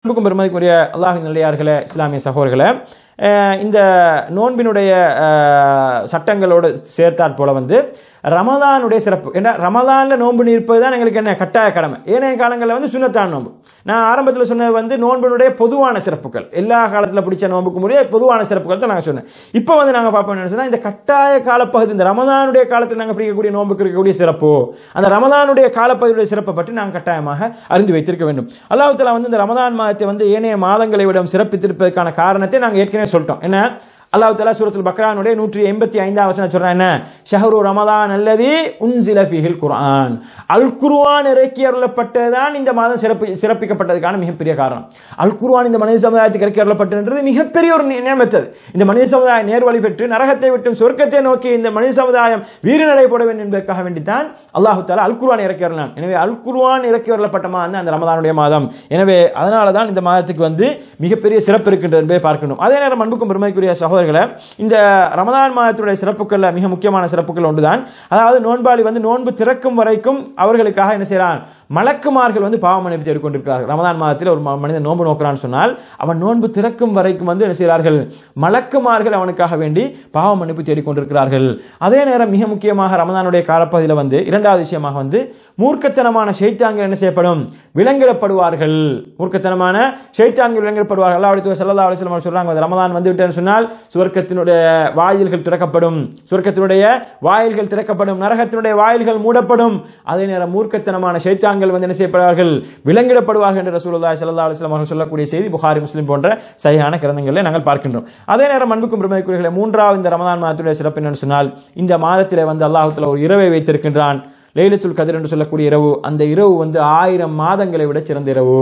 அன்புக்கும் பெருமதிக்குரிய அல்லாஹின் நல்லியார்களே இஸ்லாமிய சகோதரர்களே அஹ் இந்த நோன்பினுடைய அஹ், சட்டங்களோடு சேர்த்தாற் போல வந்து ரமதானுடைய சிறப்பு ஏன்னா ரமதான்ல நோன்பு நிற்பது தான் எங்களுக்கு என்ன கட்டாய கடமை ஏனைய காலங்களில் வந்து சுண்ணத்தான் நோன்பு நான் ஆரம்பத்தில் சொன்னது வந்து நோன்பினுடைய பொதுவான சிறப்புகள் எல்லா காலத்தில் பிடிச்ச நோன்புக்கு முறையே பொதுவான சிறப்புகள் தான் நாங்கள் சொன்னேன் இப்போ வந்து நாங்கள் பார்ப்போம் என்ன சொன்னா இந்த கட்டாய காலப்பகுதி இந்த ரமதானுடைய காலத்தில் நாங்கள் பிடிக்கக்கூடிய நோன்புக்கு இருக்கக்கூடிய சிறப்பு அந்த ரமதானுடைய காலப்பகுதியுடைய சிறப்பை பற்றி நாங்கள் கட்டாயமாக அறிந்து வைத்திருக்க வேண்டும் அல்லாஹ் தஆலா வந்து இந்த ரமதான் மாதத்தை வந்து ஏனைய மாதங்களை விட சிறப்பித்திருப்பதற்கான காரணத்தை நாங்கள் ஏற்கனவே சொல்லிட்டோம் என்ன அல்லாஹ் தஆலா சூரத்துல் பக்ரானுடைய நூற்றி எண்பத்தி ஐந்தாம் வசனம் சொல்றான் என்ன ஷஹரு ரமதான் அல்லதி உன்சில ஃபீஹில் குர்ஆன் அல் குர்ஆன் இறக்கி அருளப்பட்டதுதான் இந்த மாதம் சிறப்பு சிறப்பிக்கப்பட்டதுக்கான மிகப்பெரிய காரணம் அல் குர்ஆன் இந்த மனித சமுதாயத்துக்கு இறக்கி அருளப்பட்டதுன்றது மிகப்பெரிய ஒரு நியமத்தது இந்த மனித சமுதாயம் நேர்வழி பெற்று நரகத்தை விட்டும் சொர்க்கத்தை நோக்கி இந்த மனித சமுதாயம் வீறு நடைபோட வேண்டும் என்பதற்காக வேண்டித்தான் அல்லாஹு தாலா அல் குர்ஆன் இறக்கி வரலாம் எனவே அல் குர்ஆன் இறக்கி வரப்பட்ட மாதம் அந்த ரமதானுடைய மாதம் எனவே அதனால தான் இந்த மாதத்துக்கு வந்து மிகப்பெரிய சிறப்பு இருக்கின்றது என்பதை பார்க்கணும் அதே நேரம் அன்புக்கும் பெருமைக்குரிய சகோதரர்களே இந்த ரமதான் மாதத்துடைய சிறப்புகள்ல மிக முக்கியமான சிறப்புகள் ஒன்றுதான் அதாவது நோன்பாளி வந்து நோன்பு திறக்கும் வரைக்கும் அவர்களுக்காக என்ன செய்யறான் மலக்குமார்கள் வந்து பாவ மன்னிப்பு தேடிக் கொண்டிருக்கிறார்கள் ரமதான் மாதத்தில் ஒரு ம- மனிதன் நோன்பு நோக்கிறான்னு சொன்னால் அவன் நோன்பு திறக்கும் வரைக்கும் வந்து என்ன செய்கிறார்கள் மலக்குமார்கள் அவனுக்காக வேண்டி பாவ மன்னிப்பு தேடிக் கொண்டிருக்கிறார்கள் அதே நேரம் மிக முக்கியமாக ரமதானுடைய காலப்பகுதியில் வந்து இரண்டாவது விஷயமாக வந்து மூர்க்கத்தனமான ஷைத்தான்கள் என்ன செய்யப்படும் விலங்கிடப்படுவார்கள் மூர்க்கத்தனமான ஷைத்தான்கள் விலங்கிடப்படுவார்கள் அல்லாஹ் சல்லா அலிஸ்லாம் அவர்கள் சொல்றாங்க வந்து ரமதான் வந்து விட்டேன்னு சொன்னால் சுவர்க்கத்தினுடைய வாயில்கள் திறக்கப்படும் சுவர்க்கத்தினுடைய வாயில்கள் திறக்கப்படும் நரகத்தினுடைய வாயில்கள் மூடப்படும் அதே நேரம் மூர்க்கத்தனமான ஷைத்தான்கள் வந்து என்ன செய்யப்படுவார்கள் விலங்கிடப்படுவார்கள் என்று ரசூலுல்லாஹி ஸல்லல்லாஹு அலைஹி வஸல்லம் அவர்கள் சொல்லக்கூடிய செய்தி புகாரி முஸ்லிம் போன்ற சரியான கிரந்தங்களில் நாங்கள் பார்க்கின்றோம் அதே நேரம் அன்புக்கும் பெருமதிக்குரியர்களே மூன்றாவது இந்த ரமதான் மாதத்துடைய சிறப்பு என்னன்னு சொன்னால் இந்த மாதத்திலே வந்து அல்லாஹ் தஆலா ஒரு இரவை வைத்திருக்கின்றான் லைலத்துல் கதிர் என்று சொல்லக்கூடிய இரவு அந்த இரவு வந்து ஆயிரம் மாதங்களை விட சிறந்த இரவு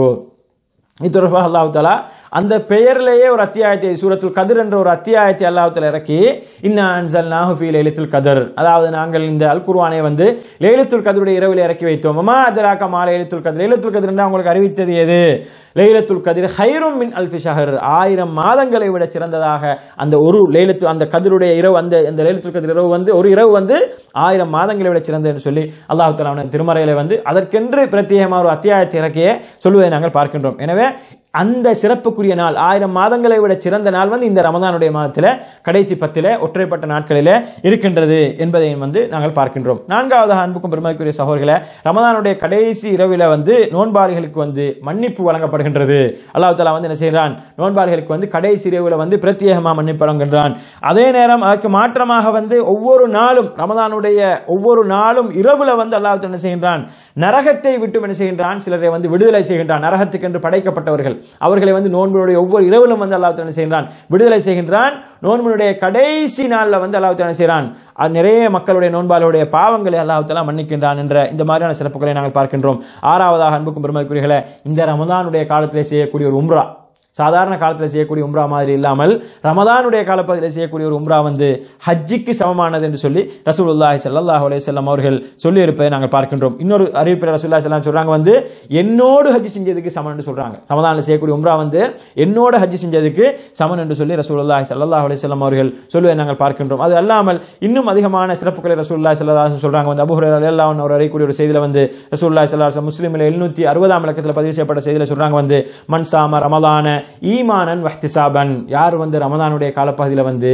இது தொடர்பாக அல்லாஹ் தாலா அந்த பெயரிலேயே ஒரு அத்தியாயத்தை சூரத்துல் கதிர் என்ற ஒரு அத்தியாயத்தை அல்லாஹ் தாலா இறக்கி இன்னா அன்சல் நாஹுஃபி லைலத்துல் கதர் அதாவது நாங்கள் இந்த அல் குர்ஆனை வந்து லைலத்துல் கதருடைய இரவில் இறக்கி வைத்தோம் அம்மா அதராக மா லைலத்துல் கதிர் லைலத்துல் கதிர் என்று உங்களுக்கு அறிவித்தது எது லைலத்துல் கதிர் ஹைரும் மின் அல்ஃபி ஷஹர் ஆயிரம் மாதங்களை விட சிறந்ததாக அந்த ஒரு லைலத்து அந்த கதிருடைய இரவு அந்த அந்த லைலத்துல் கதிர் இரவு வந்து ஒரு இரவு வந்து ஆயிரம் மாதங்களை விட சிறந்தது என்று சொல்லி அல்லாஹ் தஆலா அவனது திருமறையில வந்து அதற்கென்று பிரத்யேகமாக ஒரு அத்தியாயத்தை இறக்கிய சொல்லுவதை நாங்கள் பார்க்கின்றோம் எனவே அந்த சிறப்புக்குரிய நாள் ஆயிரம் மாதங்களை விட சிறந்த நாள் வந்து இந்த ரமதானுடைய மாதத்தில் கடைசி பத்தில ஒற்றைப்பட்ட நாட்களிலே இருக்கின்றது என்பதையும் வந்து நாங்கள் பார்க்கின்றோம் நான்காவதாக அன்புக்கும் பெருமதிக்குரிய சகோதரர்களே ரமதானுடைய கடைசி இரவில வந்து நோன்பாளிகளுக்கு வந்து மன்னிப்பு வழங்கப்படுகின்றது அல்லாஹ் தஆலா வந்து என்ன செய்கிறான் நோன்பாளிகளுக்கு வந்து கடைசி இரவுல வந்து பிரத்யேகமாக மன்னிப்பு வழங்குகின்றான் அதே நேரம் அதற்கு மாற்றமாக வந்து ஒவ்வொரு நாளும் ரமதானுடைய ஒவ்வொரு நாளும் இரவுல வந்து அல்லாஹ் தஆலா என்ன செய்கின்றான் நரகத்தை விட்டு என்ன செய்கின்றான் சிலரை வந்து விடுதலை செய்கின்றான் நரகத்துக்கு என்று படைக்கப்பட்டவர்கள் அவர்களை வந்து நோன்பினுடைய ஒவ்வொரு இரவிலும் வந்து அல்லாஹ் தஆலா என்ன செய்கின்றான் விடுதலை செய்கின்றான் நோன்பினுடைய கடைசி நாள்ல வந்து அல்லாஹ் தஆலா என்ன செய்கிறான் அது நிறைய மக்களுடைய நோன்பாளுடைய பாவங்களை அல்லாஹ் தஆலா மன்னிக்கின்றான் என்ற இந்த மாதிரியான சிறப்புகளை நாங்கள் பார்க்கின்றோம் ஆறாவதாக அன்புக்கும் பெருமதிக்குரியர்களே இந்த ரமதானுடைய காலத்திலே செய்யக்கூடிய ஒரு உம்ரா சாதாரண காலத்தில் செய்யக்கூடிய உம்ரா மாதிரி இல்லாமல் ரமதானுடைய காலப்பகுதியில் செய்யக்கூடிய ஒரு உம்ரா வந்து ஹஜ்ஜிக்கு சமமானது என்று சொல்லி ரசூலுல்லாஹி ஸல்லல்லாஹு அலைஹி வஸல்லம் அவர்கள் சொல்லி இருப்பதை நாங்கள் பார்க்கின்றோம் இன்னொரு அறிவிப்பில் ரசூலுல்லாஹி ஸல்லல்லாஹு அலைஹி சொல்றாங்க வந்து என்னோடு ஹஜ் செஞ்சதுக்கு சமன் என்று சொல்றாங்க ரமதானில் செய்யக்கூடிய உம்ரா வந்து என்னோட ஹஜ் செஞ்சதுக்கு சமன் என்று சொல்லி ரசூலுல்லாஹி ஸல்லல்லாஹு அலைஹி வஸல்லம் அவர்கள் சொல்லுவதை நாங்கள் பார்க்கின்றோம் அது அல்லாமல் இன்னும் அதிகமான சிறப்புகளை ரசூலுல்லாஹி ஸல்லல்லாஹு அலைஹி வஸல்லம் சொல்றாங்க வந்து அபூ ஹுரைரா ரலியல்லாஹு அன்ஹு அவர் அறியக்கூடிய ஒரு செய்தியில வந்து ரசூலுல்லாஹி ஸல்லல்லாஹு அலைஹி வஸல்லம் முஸ்லிமில் 760 இலக்கத்தில் பதிவு செய்யப்பட்ட செய்தியில சொல்றாங்க வந்து மன் சாம ரமலான ஈமானன் வஹ்திசாபன் யார் வந்து ரமதானுடைய காலப்பகுதியில் வந்து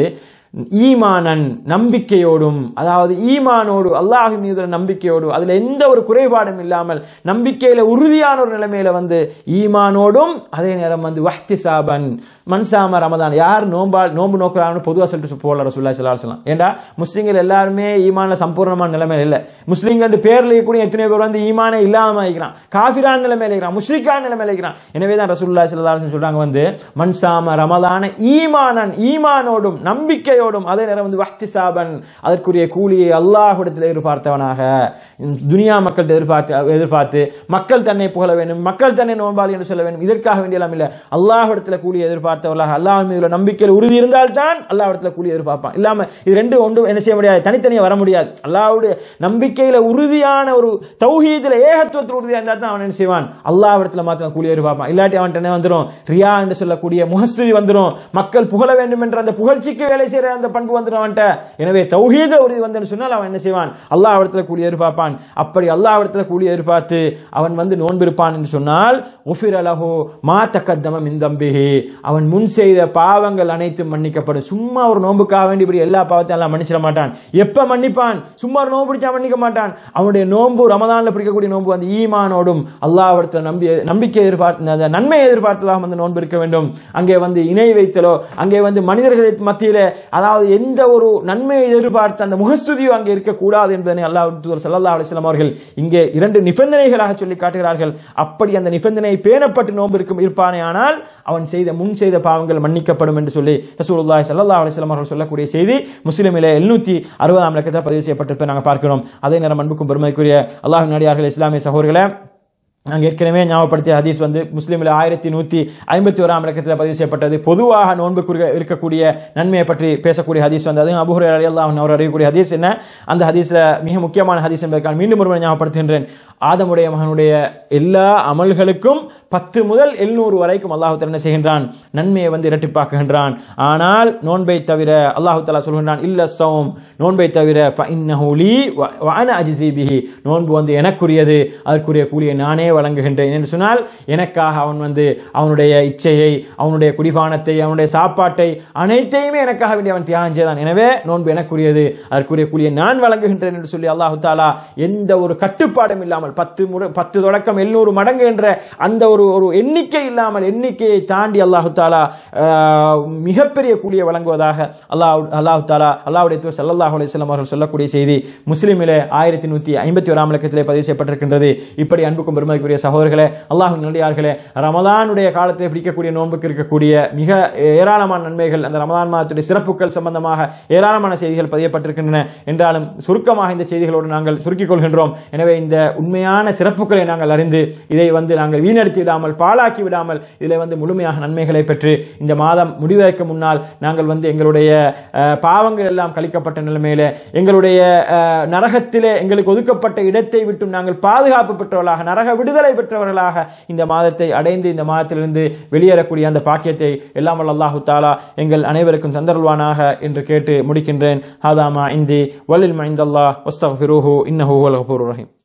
ஈமானன் நம்பிக்கையோடும் அதாவது ஈமானோடு அல்லாஹ் மீது நம்பிக்கையோடு அதுல எந்த ஒரு குறைபாடும் இல்லாமல் நம்பிக்கையில உறுதியான ஒரு நிலைமையில வந்து ஈமானோடும் அதே நேரம் வந்து வஹ்திசாபன் மன்சாம ரமதான் யார் நோம்பா நோம்பு நோக்குறாங்கன்னு பொதுவாக சொல்லிட்டு போல ரசூல்லா ஸல்லல்லாஹு அலைஹி வஸல்லம் ஏண்டா முஸ்லீம்கள் எல்லாருமே ஈமான்ல சம்பூர்ணமான நிலைமையில இல்ல முஸ்லீம்கள் பேர்ல கூட எத்தனை பேர் வந்து ஈமானே இல்லாம இருக்கிறான் காஃபிரான நிலைமையில இருக்கிறான் முஸ்ரிக்கான நிலைமையில இருக்கிறான் எனவே தான் ரசூலுல்லாஹி ஸல்லல்லாஹு அலைஹி வஸல்லம் சொல்றாங்க வந்து மன்சாம ரமலான ஈமானன் ஈமானோடும் நம்பிக்கையோடும் அதே நேரம் வந்து வஹ்திசாபன் அதற்குரிய கூலியை அல்லாஹ்விடத்தில் எதிர்பார்த்தவனாக துனியா மக்கள்கிட்ட எதிர்பார்த்து எதிர்பார்த்து மக்கள் தன்னை புகழ வேண்டும் மக்கள் தன்னை நோன்பாளி என்று சொல்ல வேண்டும் இதற்காக வேண்டியெல்லாம் இல்ல அல்லாஹ்விடத்தில் கூலி எதிர்பார்த்தவர்களாக அல்லாஹ் மீது நம்பிக்கையில் உறுதி இருந்தால்தான் அல்லாஹ்விடத்தில் கூலி எதிர்பார்ப்பான் இல்லாம இது ரெண்டு ஒன்று என்ன செய்ய முடியாது தனித்தனியா வர முடியாது அல்லாஹ்வுடைய நம்பிக்கையில உறுதியான ஒரு தௌஹீதுல ஏகத்துவத்தில் உறுதியா இருந்தால் தான் அவன் என்ன செய்வான் அல்லாஹ்விடத்தில் மாத்திரம் கூலி எதிர்பார்ப்பான் இல்லாட்டி அவன் என்ன வந்துடும் ரியா என்று சொல்லக்கூடிய முகஸ்துதி வந்துடும் மக்கள் புகழ வேண்டும் என்ற அந்த புகழ்ச்சிக்கு வேலை செய்யற அந்த பண்பு வந்துடுவான்ட்ட எனவே தௌஹீத உறுதி வந்தேன்னு சொன்னால் அவன் என்ன செய்வான் அல்லாஹ் இடத்துல கூலி எதிர்பார்ப்பான் அப்படி அல்லாஹ் இடத்துல கூலி எதிர்பார்த்து அவன் வந்து நோன்பு இருப்பான் என்று சொன்னால் உஃபிர் அலஹு மா தக்கத்தமம் இந்தம்பிஹி அவன் முன் செய்த பாவங்கள் அனைத்தும் மன்னிக்கப்படும் சும்மா ஒரு நோன்புக்காக வேண்டி இப்படி எல்லா பாவத்தையும் எல்லாம் மன்னிச்சிட மாட்டான் எப்ப மன்னிப்பான் சும்மா ஒரு நோன்பு பிடிச்சா மன்னிக்க மாட்டான் அவனுடைய நோன்பு ரமதான்ல பிடிக்கக்கூடிய நோன்பு அந்த ஈமானோடும் அல்லாஹ்விடத்துல நம்பி நம்பிக்கை எதிர்பார்த்து அந்த நன்மை எதிர்பார்த்ததாக வந்து நோன்பு இருக்க வேண்டும் அங்கே வந்து இணை வைத்தலோ அங்கே வந்து மனிதர்களுக்கு மத்தியில அதாவது எந்த ஒரு நன்மையை எதிர்பார்த்த அந்த முகஸ்துதியோ அங்கே இருக்கக்கூடாது என்பதனை அல்லாஹ் தூதர் ஸல்லல்லாஹு அலைஹி வஸல்லம் அவர்கள் இங்கே இரண்டு நிபந்தனைகளாக சொல்லி காட்டுகிறார்கள் அப்படி அந்த நிபந்தனை பேணப்பட்டு நோன்பு இருக்கும் இருப்பானே ஆனால் அவன் செய்த முன் செய்த பாவங்கள் மன்னிக்கப்படும் என்று சொல்லி ரசூலுல்லாஹி ஸல்லல்லாஹு அலைஹி வஸல்லம் அவர்கள் சொல்லக்கூடிய செய்தி முஸ்லிமிலே 760 அறுபதாம் இலக்கத்தில் பதிவு செய்யப்பட்டிருப்பதை நாங்கள் பார்க்கிறோம் அதே நேரம் அன்புக்கும் பெருமைக்குரிய அல்லாஹ் நடிகார்கள் இஸ்லாமிய சகோதரர்களே நாங்கள் ஏற்கனவே ஞாபகப்படுத்திய ஹதீஸ் வந்து முஸ்லீமில் ஆயிரத்தி நூற்றி ஐம்பத்தி ஓராம் இலக்கத்தில் பதிவு செய்யப்பட்டது பொதுவாக நோன்புக்கு இருக்கக்கூடிய நன்மையை பற்றி பேசக்கூடிய ஹதீஸ் வந்து அது அபுஹுரே அலி அல்லாஹ் அவர் அறியக்கூடிய ஹதீஸ் என்ன அந்த ஹதீஸில் மிக முக்கியமான ஹதீஸ் என்பதற்கான மீண்டும் ஒருமுறை ஞாபகப்படுத்துகின்றேன் ஆதமுடைய மகனுடைய எல்லா அமல்களுக்கும் பத்து முதல் எழுநூறு வரைக்கும் அல்லாஹு என்ன செய்கின்றான் நன்மையை வந்து இரட்டிப்பாக்குகின்றான் ஆனால் நோன்பை தவிர அல்லாஹு தலா சொல்கின்றான் இல்ல சௌம் நோன்பை தவிர ஃபஇன்னஹு லீ வ வ அன அஜ்ஸி பிஹி நோன்பு வந்து எனக்குரியது அதற்குரிய கூலியை நானே வழங்குகின்றேன் என்று சொன்னால் எனக்காக அவன் வந்து அவனுடைய இச்சையை அவனுடைய குடிபானத்தை அவனுடைய சாப்பாட்டை அனைத்தையுமே எனக்காக வேண்டி அவன் தியாகம் செய்தான் எனவே நோன்பு எனக்குரியது அதற்குரிய கூலியை நான் வழங்குகின்றேன் என்று சொல்லி அல்லாஹு தாலா எந்த ஒரு கட்டுப்பாடும் இல்லாமல் பத்து முறை பத்து தொடக்கம் எழுநூறு மடங்கு என்ற அந்த ஒரு ஒரு எண்ணிக்கை இல்லாமல் எண்ணிக்கையை தாண்டி அல்லாஹு தாலா ஆஹ், மிகப்பெரிய கூலியை வழங்குவதாக அல்லாஹ் அல்லாஹு தாலா அல்லாஹுடைய தூர் சல்லல்லாஹு அலைஹி வஸல்லம் அவர்கள் சொல்லக்கூடிய செய்தி முஸ்லிமிலே ஆயிரத்தி நூத்தி ஐம்பத்தி ஓராம் இலக்கத்திலே பதிவு செய்யப்பட்டிருக்கின்றது இப்படி அன்புக்கும் பெருமதிக்குரிய சகோதரர்களே அல்லாஹு நல்லியார்களே ரமலானுடைய காலத்தில் பிடிக்கக்கூடிய நோன்புக்கு இருக்கக்கூடிய மிக ஏராளமான நன்மைகள் அந்த ரமலான் மாதத்துடைய சிறப்புகள் சம்பந்தமாக ஏராளமான செய்திகள் பதியப்பட்டிருக்கின்றன என்றாலும் சுருக்கமாக இந்த செய்திகளோடு நாங்கள் சுருக்கிக் கொள்கின்றோம் எனவே இந்த உண்மையான சிறப்புகளை நாங்கள் அறிந்து இதை வந்து நாங்கள் வீணடித்து விடாமல் பாழாக்கி விடாமல் இதில் வந்து முழுமையாக நன்மைகளை பெற்று இந்த மாதம் முடிவதற்கு முன்னால் நாங்கள் வந்து எங்களுடைய அஹ், பாவங்கள் எல்லாம் கழிக்கப்பட்ட நிலைமையில எங்களுடைய அஹ், நரகத்திலே எங்களுக்கு ஒதுக்கப்பட்ட இடத்தை விட்டும் நாங்கள் பாதுகாப்பு பெற்றவர்களாக நரக விடுதலை பெற்றவர்களாக இந்த மாதத்தை அடைந்து இந்த மாதத்திலிருந்து வெளியேறக்கூடிய அந்த பாக்கியத்தை எல்லாம் வல்ல அல்லாஹு தாலா எங்கள் அனைவருக்கும் தந்தருள்வானாக என்று கேட்டு முடிக்கின்றேன் ஹாதாமா இந்தி வலில் மைந்தல்லா வஸ்தஃபிருஹு இன்னஹு ஹுவல் கஃபூருர் ரஹீம்